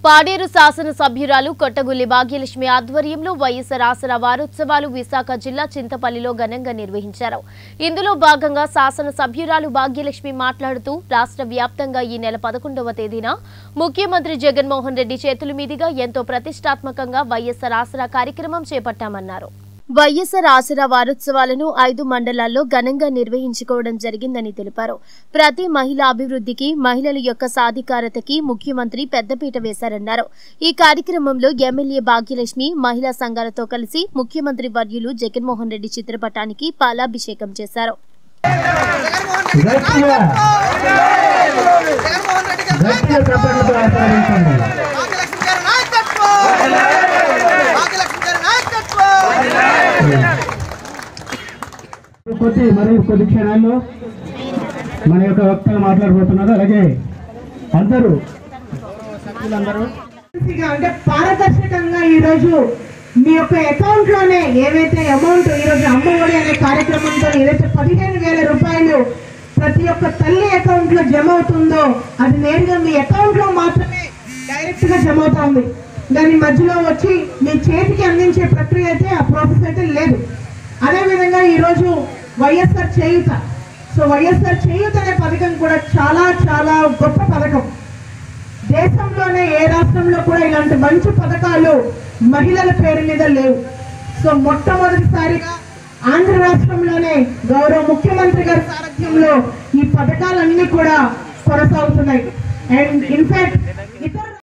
పాడేరు శాసన సభ్యురాలు కొట్టగుల్లి భాగ్యలక్ష్మి ఆధ్వర్యంలో వైఎస్ఆర్ ఆసరా వారోత్సవాలు విశాఖ జిల్లా చింతపల్లిలో ఘనంగా నిర్వహించారు ఇందులో భాగంగా శాసన సభ్యురాలు భాగ్యలక్ష్మి మాట్లాడుతూ రాష్ట్ర వ్యాప్తంగా ఈ నెల పదకొండవ తేదీన ముఖ్యమంత్రి జగన్మోహన్ రెడ్డి చేతుల మీదుగా ఎంతో ప్రతిష్టాత్మకంగా వైఎస్ఆర్ ఆసరా కార్యక్రమం చేపట్టామన్నారు వైఎస్ఆర్ ఆసరా వారోత్సవాలను ఐదు మండలాల్లో ఘనంగా నిర్వహించుకోవడం జరిగిందని తెలిపారు ప్రతి మహిళ అభివృద్ధికి మహిళల యొక్క సాధికారతకి ముఖ్యమంత్రి పెద్దపీట వేశారన్నారు ఈ కార్యక్రమంలో ఎమ్మెల్యే భాగ్యలక్ష్మి మహిళా సంఘాలతో కలిసి ముఖ్యమంత్రి వర్యులు జగన్మోహన్ రెడ్డి చిత్రపటానికి పాలాభిషేకం చేశారు గట్టిగా జగన్మోహన్ రెడ్డి గారి గట్టిగా చప్పట్లతో ఆస్వాదించండి భాగ్యలక్ష్మి గారి నాయకత్వం భాగ్యలక్ష్మి గారి నాయకత్వం కొద్ది మరి కొద్ది క్షణాల్లో మన యొక్క వక్తలు మాట్లాడబోతున్నారు అలాగే అందరూ సభ్యులందరూ గా అంటే పారదర్శకంగా ఈ రోజు మీ యొక్క అకౌంట్ లోనే ఏవైతే అమౌంట్ ఈ రోజు అమ్మఒడి అనే కార్యక్రమంతో ఏదైతే పదిహేను వేల రూపాయలు ప్రతి ఒక్క తల్లి అకౌంట్ లో జమ అవుతుందో అది నేరుగా మీ అకౌంట్ లో మాత్రమే డైరెక్ట్ గా జమ అవుతుంది దాని మధ్యలో వచ్చి మీ చేతికి అందించే ప్రక్రియ అయితే ఆ ప్రాసెస్ అయితే లేదు అదే విధంగా ఈ రోజు వైఎస్ఆర్ చేయుత సో వైఎస్ఆర్ చేయుత అనే పథకం కూడా చాలా చాలా గొప్ప పథకం దేశంలోనే ఏ రాష్ట్రంలో కూడా ఇలాంటి మంచి పథకాలు మహిళల పేరు మీద లేవు సో మొట్టమొదటిసారిగా ఆంధ్ర రాష్ట్రంలోనే గౌరవ ముఖ్యమంత్రి గారి సారథ్యంలో ఈ పథకాలన్నీ కూడా కొనసాగుతున్నాయి అండ్ ఇన్ఫాక్ట్